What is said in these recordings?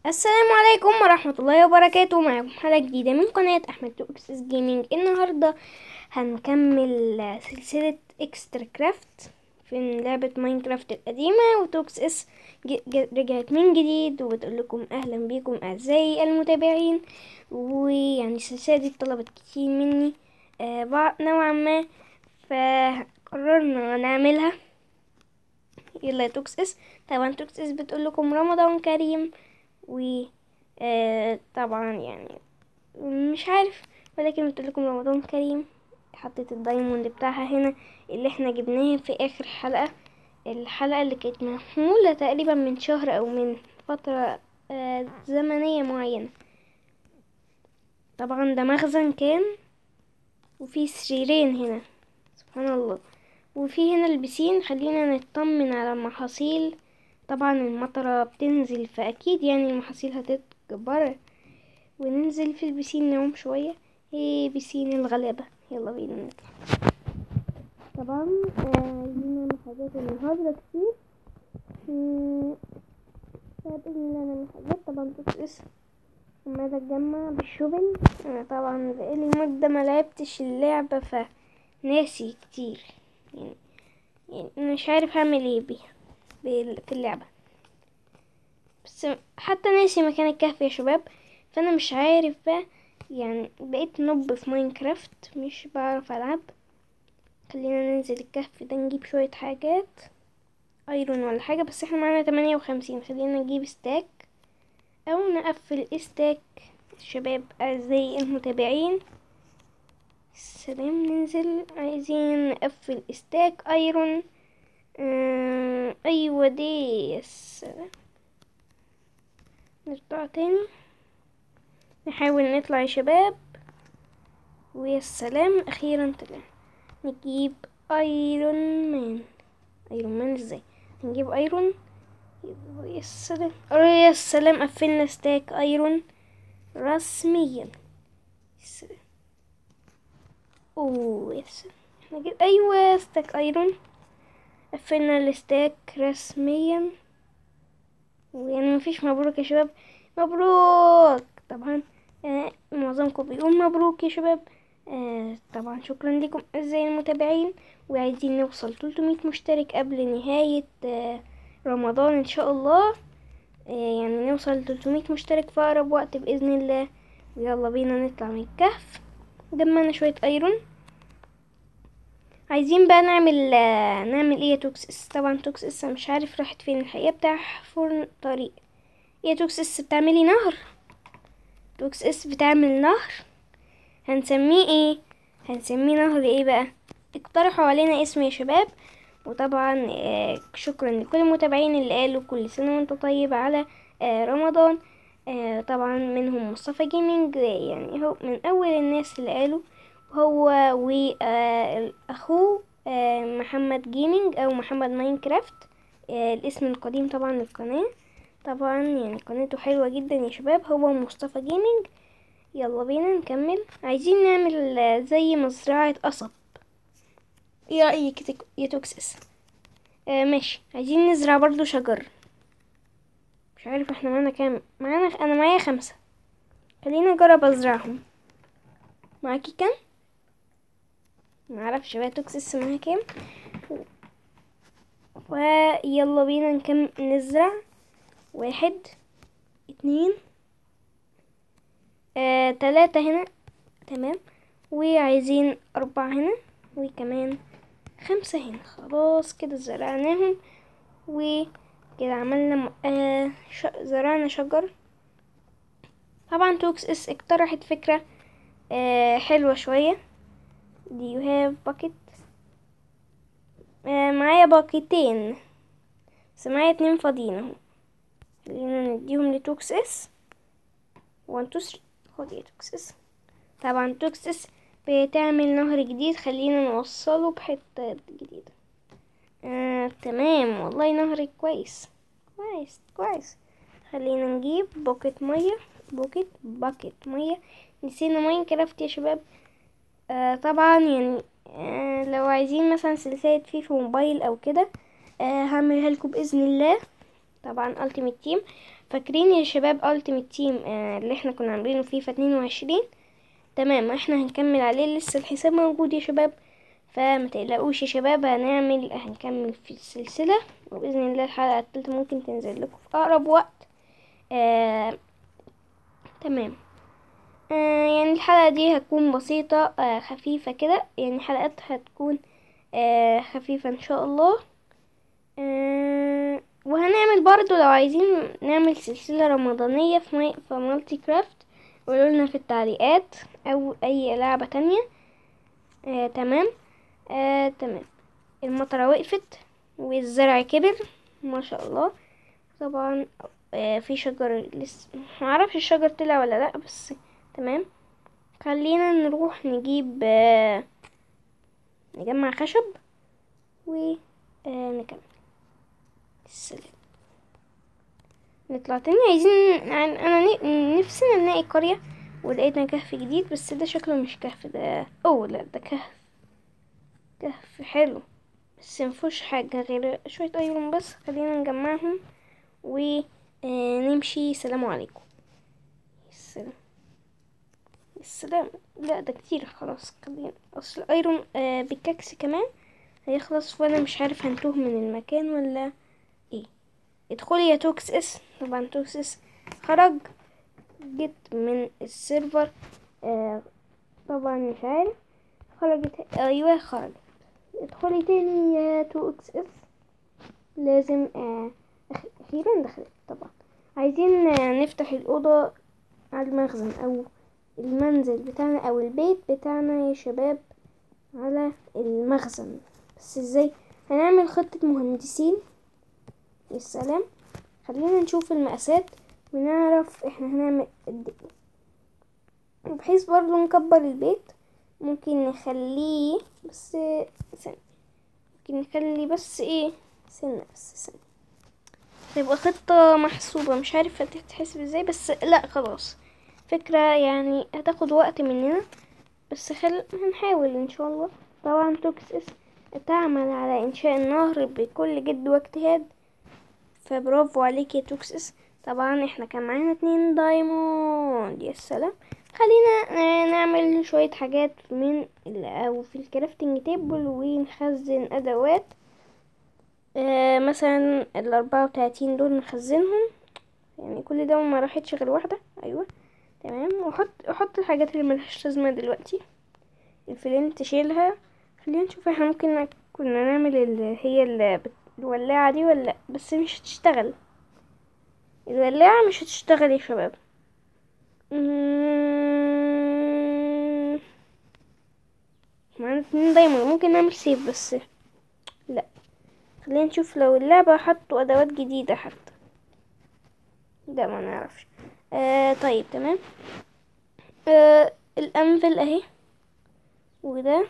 السلام عليكم ورحمة الله وبركاته معكم حلقة جديدة من قناة أحمد توكسس جيمنج النهاردة هنكمل سلسلة اكسترا كرافت في لعبة ماينكرافت القديمة وتوكس اس ج- ج- رجعت من جديد وبتقول لكم أهلا بيكم أعزائي المتابعين ويعني السلسلة دي طلبت كتير مني آه بع- نوعا ما فقررنا نعملها يلا يا توكس اس طبعا توكس اس بتقول لكم رمضان كريم و آه طبعا يعني مش عارف ولكن قلت لكم رمضان كريم حطيت الدايموند بتاعها هنا اللي احنا جبناه في اخر حلقة الحلقة اللي كانت محمولة تقريبا من شهر او من فترة آه زمنية معينة طبعا ده مخزن كان وفي سريرين هنا سبحان الله وفي هنا البسين خلينا نطمن على المحاصيل طبعا المطرة بتنزل فأكيد يعني المحاصيل هتتكبر وننزل في البسين نعوم شوية ايه بسين الغلابة يلا بينا نطلع طبعا آه، عايزين نعمل حاجات النهاردة كتير مم، بإذن الله نعمل حاجات طبعا تقص عمالة اتجمع بالشوبل انا طبعا بقالي مدة ما لعبتش اللعبة فناسي كتير يعني يعني مش عارف هعمل ايه بيها بال- في اللعبة بس حتى ناسي مكان الكهف يا شباب فانا مش عارف بقى يعني بقيت نوب في ماينكرافت مش بعرف العب خلينا ننزل الكهف ده نجيب شوية حاجات ايرون ولا حاجة بس احنا معانا تمانية وخمسين خلينا نجيب ستاك او نقفل استاك شباب اعزائي المتابعين السلام ننزل عايزين نقفل استاك ايرون آه ايوه دي يا سلام نرجع تاني نحاول نطلع يا شباب ويا سلام اخيرا طلع نجيب ايرون مان ايرون مان ازاي نجيب ايرون يا سلام يا سلام قفلنا ستاك ايرون رسميا يا سلام اوه يا سلام احنا جيب ايوه ستاك ايرون قفلنا الستاك رسميا ويعني مفيش مبروك يا شباب مبروك طبعا آه معظمكم بيقول مبروك يا شباب آه طبعا شكرا لكم اعزائي المتابعين وعايزين نوصل 300 مشترك قبل نهاية آه رمضان ان شاء الله آه يعني نوصل 300 مشترك في اقرب وقت باذن الله ويلا بينا نطلع من الكهف جمعنا شوية ايرون عايزين بقى نعمل آه، نعمل ايه يا توكس اس طبعا توكس اس أنا مش عارف راحت فين الحقيقة بتاع فرن طريق ايه يا توكس اس بتعملي نهر توكس اس بتعمل نهر هنسميه ايه هنسميه نهر ايه بقى اقترحوا علينا اسم يا شباب وطبعا آه، شكرا لكل المتابعين اللي قالوا كل سنة وانت طيب على آه، رمضان آه، طبعا منهم مصطفى جيمنج آه، يعني هو من اول الناس اللي قالوا هو واخوه محمد جيمنج او محمد ماينكرافت آه، الاسم القديم طبعا للقناة طبعا يعني قناته حلوة جدا يا شباب هو مصطفى جيمنج يلا بينا نكمل عايزين نعمل آه، زي مزرعة قصب ايه رأيك يا تك- يا توكسس آه ماشي عايزين نزرع برضو شجر مش عارف احنا معانا كام معانا انا معايا خمسة خلينا نجرب ازرعهم معاكي كام معرفش بقى توكسس معاها كام ويلا بينا نكم نزرع واحد اتنين آه تلاتة هنا تمام وعايزين أربعة هنا وكمان خمسة هنا خلاص كده زرعناهم وكده عملنا م- آه ش... زرعنا شجر طبعا توكس اس اقترحت فكرة آه حلوة شوية do you have bucket آه معايا باكيتين بس معايا اتنين فاضيين اهو خلينا نديهم لتوكس اس 1 2 3 خد يا توكس اس طبعا توكس اس بتعمل نهر جديد خلينا نوصله بحتة جديدة آه تمام والله نهر كويس كويس كويس خلينا نجيب بوكت مية بوكت باكت مية نسينا ماينكرافت يا شباب آه طبعا يعني آه لو عايزين مثلا سلسلة فيفا موبايل او كده آه هعملها لكم باذن الله طبعا التيمت تيم فاكرين يا شباب التيمت تيم اللي احنا كنا عاملينه فيفا اتنين وعشرين تمام احنا هنكمل عليه لسه الحساب موجود يا شباب فما تقلقوش يا شباب هنعمل هنكمل في السلسلة وبإذن الله الحلقة التالتة ممكن تنزل لكم في أقرب وقت آه تمام آه يعني الحلقة دي هتكون بسيطة آه خفيفة كده يعني حلقات هتكون آه خفيفة ان شاء الله آه وهنعمل برضو لو عايزين نعمل سلسلة رمضانية في, مي... في مالتي كرافت قولولنا في التعليقات او اي لعبة تانية آه تمام آه تمام المطرة وقفت والزرع كبر ما شاء الله طبعا آه في شجر لسه معرفش الشجر طلع ولا لا بس تمام خلينا نروح نجيب آه نجمع خشب ونكمل السلام نطلع تاني عايزين انا نفسنا نلاقي قرية ولقينا كهف جديد بس ده شكله مش كهف ده اوه لا ده كهف كهف حلو بس مفيهوش حاجة غير شوية ايرون بس خلينا نجمعهم ونمشي سلام عليكم السلام السلام لا ده كتير خلاص خلينا اصل ايرون آه بالكاكس كمان هيخلص وانا مش عارف هنتوه من المكان ولا ايه ادخلي يا توكس اس طبعا توكس اس خرج جيت من السيرفر آه طبعا مش عارف خرجت ايوه خرجت ادخلي تاني يا توكس اس لازم آه اخيرا دخلت طبعا عايزين آه نفتح الاوضه على المخزن او المنزل بتاعنا او البيت بتاعنا يا شباب على المخزن بس ازاي هنعمل خطة مهندسين السلام خلينا نشوف المقاسات ونعرف احنا هنعمل قد ايه بحيث برضو نكبر البيت ممكن نخليه بس سنة ممكن نخلي بس ايه سنة بس سنة تبقى خطة محسوبة مش عارف هتتحسب ازاي بس لا خلاص فكرة يعني هتاخد وقت مننا بس خل هنحاول ان شاء الله طبعا توكس اس تعمل على انشاء النهر بكل جد واجتهاد فبرافو عليك يا توكس اس طبعا احنا كان معانا اتنين دايموند يا سلام خلينا نعمل شوية حاجات من او في الكرافتنج تيبل ونخزن ادوات آه مثلا الاربعة وتلاتين دول نخزنهم يعني كل ده ما راحتش غير واحدة ايوه تمام وحط احط الحاجات اللي ملهاش لازمه دلوقتي الفلين تشيلها خلينا نشوف احنا ممكن كنا نعمل اللي هي اللي الولاعه دي ولا بس مش هتشتغل الولاعه مش هتشتغل يا شباب معانا اتنين دايما ممكن نعمل سيف بس لا خلينا نشوف لو اللعبه حطوا ادوات جديده حتى ده ما نعرفش آه طيب تمام آه الانفل اهي وده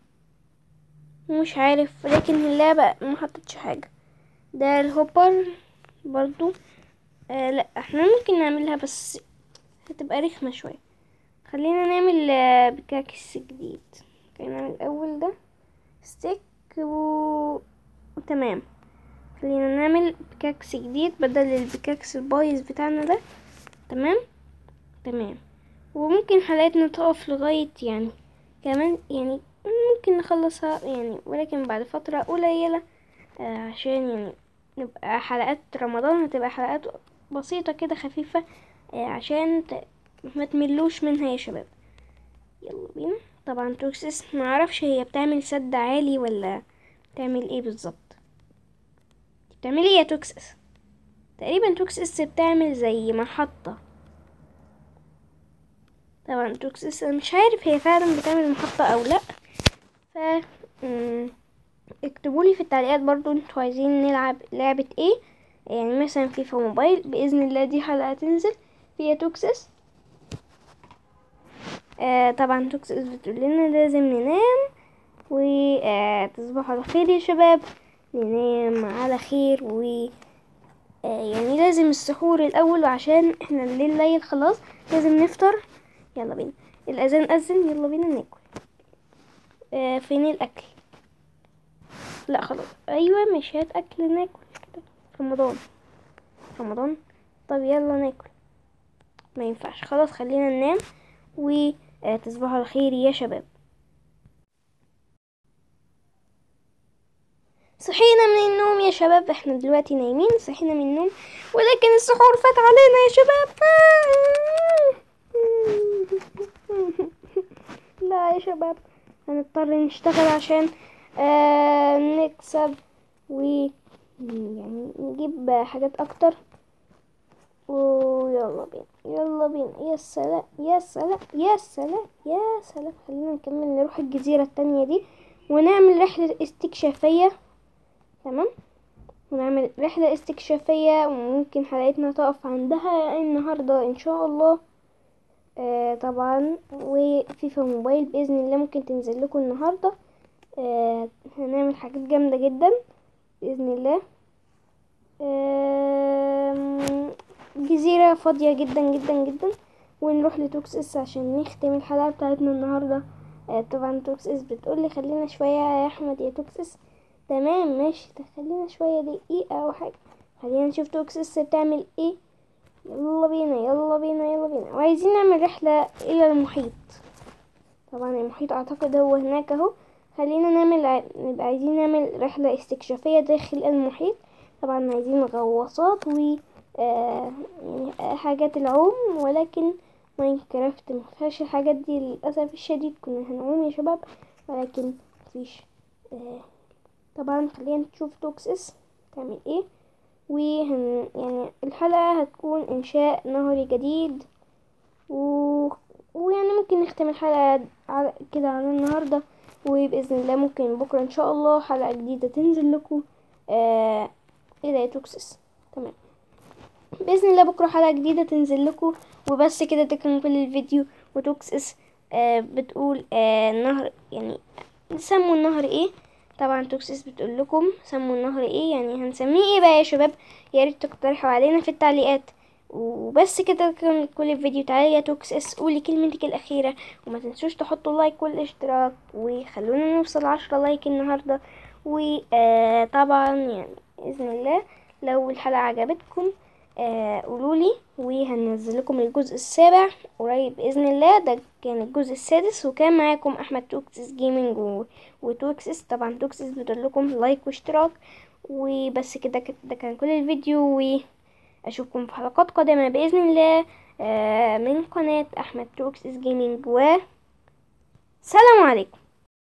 مش عارف لكن اللعبة ما حطتش حاجة ده الهوبر برضو آه لا احنا ممكن نعملها بس هتبقى رخمة شوية خلينا نعمل آه بكاكس جديد خلينا نعمل الاول ده ستيك و... وتمام خلينا نعمل بكاكس جديد بدل البكاكس البايظ بتاعنا ده تمام تمام وممكن حلقتنا تقف لغاية يعني كمان يعني ممكن نخلصها يعني ولكن بعد فترة قليلة آه عشان يعني نبقى حلقات رمضان هتبقى حلقات بسيطة كده خفيفة آه عشان ت... ما تملوش منها يا شباب يلا بينا طبعا توكسس معرفش هي بتعمل سد عالي ولا بتعمل ايه بالظبط بتعمل ايه يا توكسس تقريبا توكسس بتعمل زي محطة طبعا توكسس مش عارف هي فعلا بتعمل محطة او لا ف اكتبوا لي في التعليقات برضو انتوا عايزين نلعب لعبة ايه يعني مثلا فيفا موبايل باذن الله دي حلقة تنزل فيها توكسس آه طبعا توكسس بتقول لنا لازم ننام وتصبحوا على خير يا شباب ننام على خير و آه يعني لازم السحور الاول وعشان احنا الليل ليل خلاص لازم نفطر يلا بينا الاذان اذن يلا بينا ناكل آه فين الاكل لا خلاص ايوه مش هات اكل ناكل كده رمضان رمضان طب يلا ناكل ما ينفعش خلاص خلينا ننام وتصبحوا على خير يا شباب صحينا من النوم يا شباب احنا دلوقتي نايمين صحينا من النوم ولكن السحور فات علينا يا شباب لا يا شباب هنضطر نشتغل عشان آه نكسب و يعني نجيب حاجات اكتر ويلا بينا يلا بينا يا سلام يا سلام يا سلام يا سلام خلينا نكمل نروح الجزيرة التانية دي ونعمل رحلة استكشافية تمام ونعمل رحلة استكشافية وممكن حلقتنا تقف عندها النهاردة ان شاء الله آه طبعا وفيفا موبايل بإذن الله ممكن تنزل لكم النهاردة آه هنعمل حاجات جامدة جدا بإذن الله آه جزيرة فاضية جدا جدا جدا ونروح لتوكس اس عشان نختم الحلقة بتاعتنا النهاردة آه طبعا توكس اس بتقولي خلينا شوية يا احمد يا توكس اس تمام ماشي خلينا شوية دقيقة او حاجة خلينا نشوف توكس اس بتعمل ايه يلا بينا يلا بينا يلا بينا وعايزين نعمل رحلة الى المحيط طبعا المحيط اعتقد هو هناك اهو خلينا نعمل نبقى عايزين نعمل رحلة استكشافية داخل المحيط طبعا عايزين غواصات و آه يعني حاجات العوم ولكن ماينكرافت مفيهاش الحاجات دي للأسف الشديد كنا هنعوم يا شباب ولكن مفيش آه طبعا خلينا نشوف توكس اس تعمل ايه وهن يعني الحلقة هتكون انشاء نهري جديد و... ويعني ممكن نختم الحلقة على كده على النهاردة وبإذن الله ممكن بكرة ان شاء الله حلقة جديدة تنزل لكم آه ايه ده يا توكسس تمام باذن الله بكره حلقه جديده تنزل لكم وبس كده ده كان كل الفيديو وتوكس اس آه بتقول آه النهر يعني سموا النهر ايه طبعا توكس اس بتقول لكم سموا النهر ايه يعني هنسميه ايه بقى يا شباب يا ريت تقترحوا علينا في التعليقات وبس كده كان كل الفيديو تعالي يا توكس اس قولي كلمتك الاخيره وما تنسوش تحطوا لايك والاشتراك وخلونا نوصل عشرة لايك النهارده وطبعا يعني باذن الله لو الحلقه عجبتكم آه قولولي وهنزل لكم الجزء السابع قريب باذن الله ده كان الجزء السادس وكان معاكم احمد توكسس جيمنج و... وتوكسس طبعا توكسس بتقول لكم لايك واشتراك وبس كده ده كان كل الفيديو واشوفكم في حلقات قادمه باذن الله آه من قناه احمد توكسس جيمنج و سلام عليكم